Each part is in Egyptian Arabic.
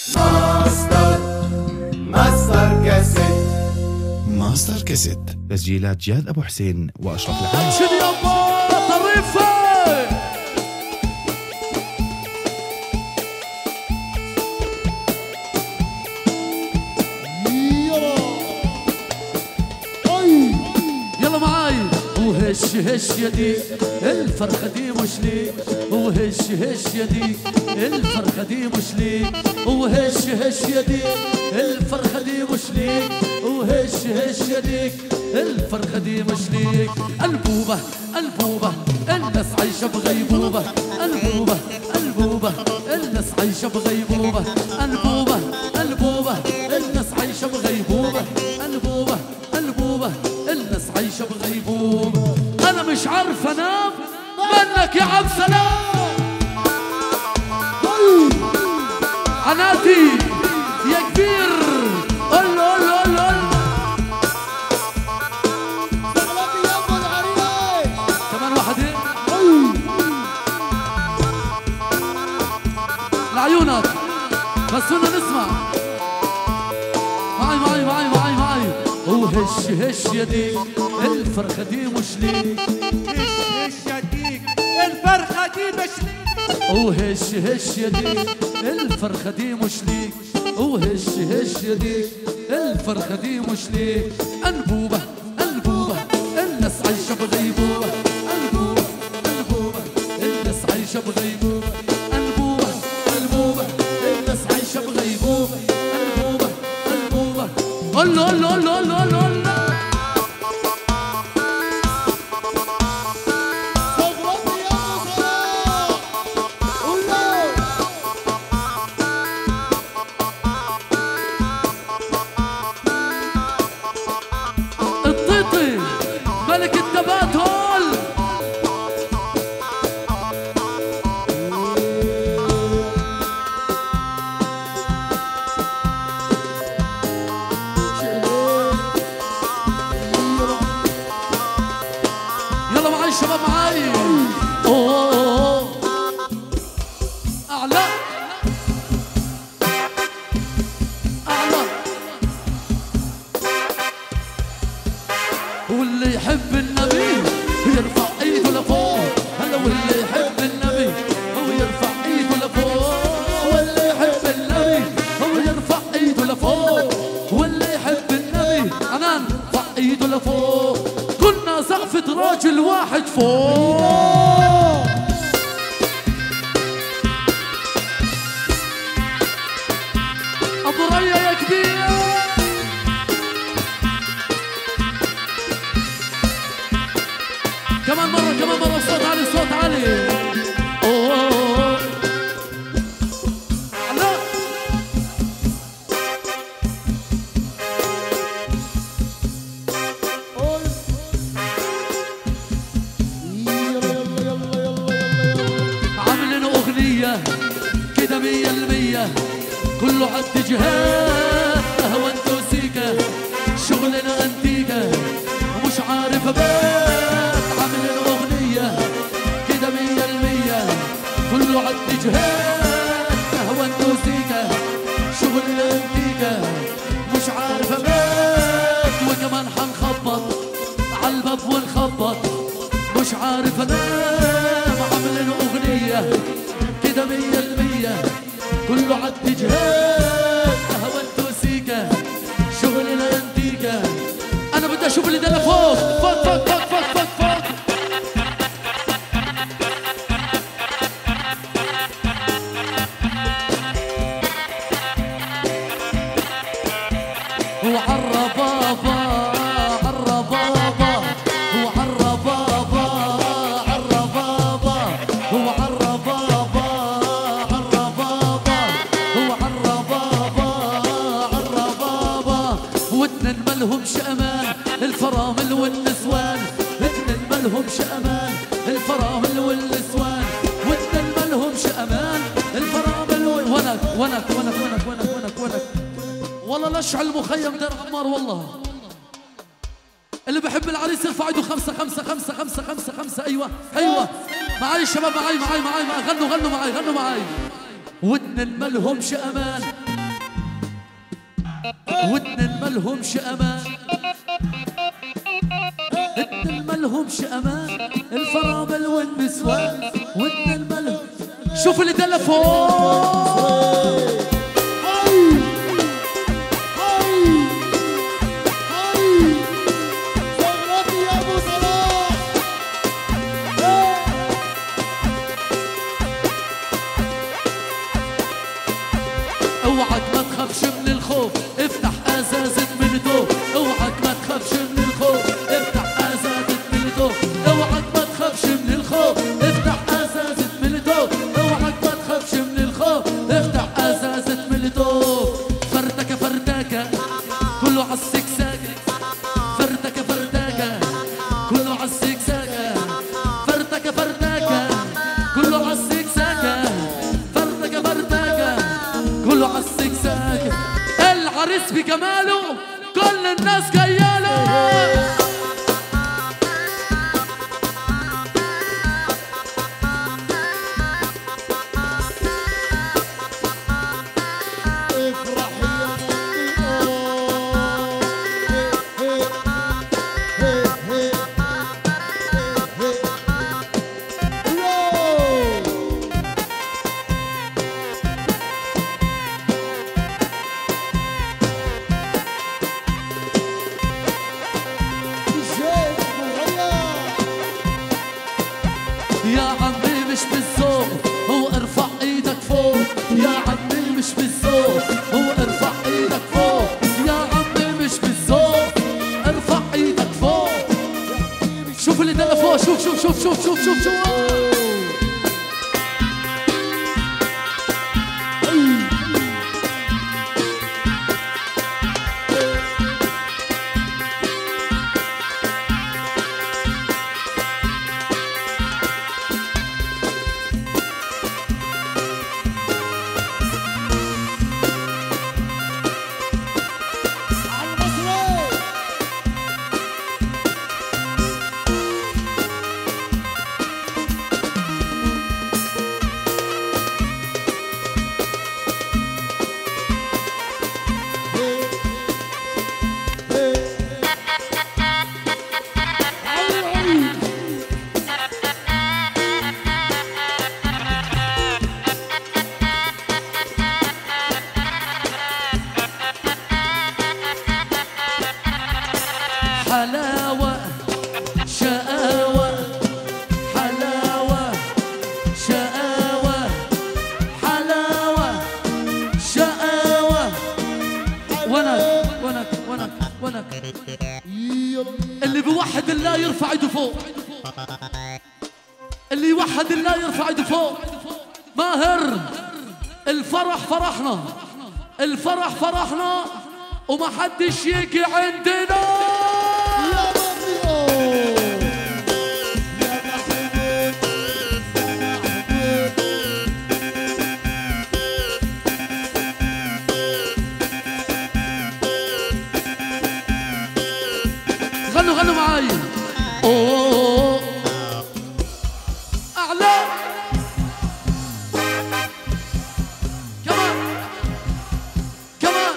ماستر ماستر كاسيت ماستر كاسيت تسجيلات جاد ابو حسين واشرف العالم شد يابا طريفه يلا معاي وهش هش يدي الفرخة دي مش لي وهش هش يدي الفرخة دي مش لي وهش هش يدي الفرخة دي مش لي وهش هش يديك الفرخة دي مش ليك البوبة البوبة الناس عايشة بغيبوبة البوبة البوبة الناس عايشة بغيبوبة البوبة البوبة الناس عايشة بغيبوبة البوبة البوبة الناس عايشة بغيبوبة أنا مش عارف أنام منك يا عبد سلام عناتي يا كبير قول له قول له قول له قول له كمان واحد ايه لعيونك بس كنا نسمع معي معي معي معي معي وهش هش يدي الفرخة دي مش ليك هش يديك الفرخة دي مش ليك وهش هش يديك الفرخة دي مش ليك وهش هش يديك الفرخة دي مش ليك أنبوبة أنبوبة الناس عايشة بغيبوبة أنبوبة أنبوبة الناس عايشة بغيبوبة أنبوبة أنبوبة الناس عايشة بغيبوبة أنبوبة أنبوبة قول له قول له قول له قول له قول له قول له الطيطي ملك التباتل يلا معاي شباب معاي أوه. أعلى أعلى واللي يحب النبي يرفع ايده لفوق هلا واللي يحب النبي هو يرفع ايده لفوق واللي يحب النبي هو يرفع ايده لفوق واللي يحب النبي انا ارفع ايده لفوق كنا زقفة راجل واحد فوق ابو ريا يا كبير كمان مرة كمان مرة صوت عالي صوت عالي أوه. لا عاملين أغنية كده مية المية كله عالاتجاهات قهوة توسيكا شغلنا انتيكا ومش عارف ابات عاملين أغنية كده مية المية كله عالاتجاهات قهوة توسيكا شغلنا انتيكا مش عارف ابات وكمان حنخبط عالباب ونخبط مش عارف انام عاملين اغنية كده مية المية كله عالاتجاهات قهوة توسيكا شغلنا انتيكا انا بدي اشوف اللي ده فوق فوق فوق فوق فوق فوق فوق وعالربابة عالربابة وعالربابة عالربابة وعالربابة عالربابة وعالربابة عالربابة واتنين ملهمش امان الفرامل والنسوان اتنين ملهمش امان الفرامل والنسوان واتنين ملهمش امان الفرامل وال- ونك ونك ونك ونك ونك ونك ونك والله لشع المخيم دير عمار والله اللي بحب العريس يرفع ايده خمسة خمسة خمسة خمسة خمسة خمسة أيوة أيوة معاي شباب معاي معاي معاي معاي غنوا غنوا معاي غنوا معاي ودن ملهمش أمان واتنين ملهمش امان اتنين ملهمش امان الفرامل والنسوان واتنين ملهم شوف اللي دل فوق اوعك ما تخافش من الخوف افتح ازازة ملتو اوعك ما تخافش من الخوف افتح ازازة ملتو اوعك ما تخافش من الخوف افتح ازازة ملتو اوعك ما تخافش من الخوف افتح ازازة ملتو فردكة فردكة كله عالسكساكة فردكة فردكة كله عالسكساكة فردكة فردكة كله عالسكساكة فردكة فردكة كله عالسكساكة العريس بجماله كل الناس جاياله يا عمي مش بالذوق هو ارفع ايدك فوق يا عمي مش بالذوق هو ارفع ايدك فوق يا عمي مش بالذوق ارفع ايدك فوق شوف اللي دل فوق شوف شوف شوف شوف شوف شوف شوف حلاوة شقاوة حلاوة شقاوة حلاوة شقاوة ونك ونك ونك ونك اللي بيوحد الله يرفع ايده فوق اللي يوحد الله يرفع ايده فوق ماهر الفرح فرحنا الفرح فرحنا ومحدش يجي عندنا غنوا غنوا معاي أوه. أعلى كمان كمان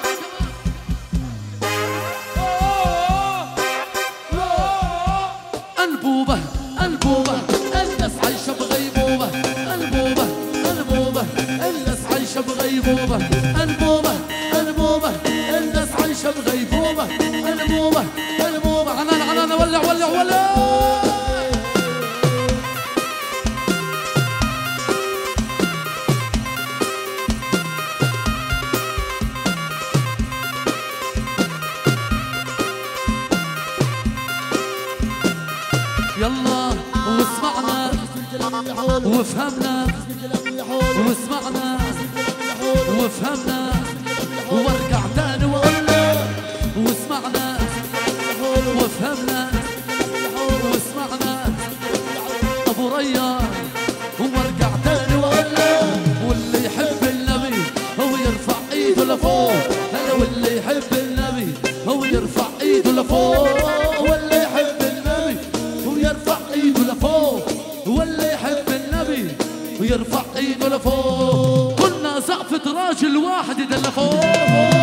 أنبوبة أنبوبة الناس عايشة بغيبوبة أنبوبة أنبوبة الناس عايشة بغيبوبة أنبوبة أنبوبة الناس عايشة بغيبوبة أنبوبة أنبوبة عنان عنان ولع ولع ولع يلا واسمعنا وافهمنا واسمعنا وافهمنا وارجع تاني واقول لك واسمعنا وافهمنا واسمعنا ابو ريا وارجع تاني واقول لك واللي يحب النبي هو يرفع ايده لفوق انا واللي يحب النبي هو يرفع ايده لفوق واللي يحب النبي هو يرفع ايده لفوق واللي يحب النبي ويرفع ايده لفوق كنا زقفة راجل واحد ده لفوق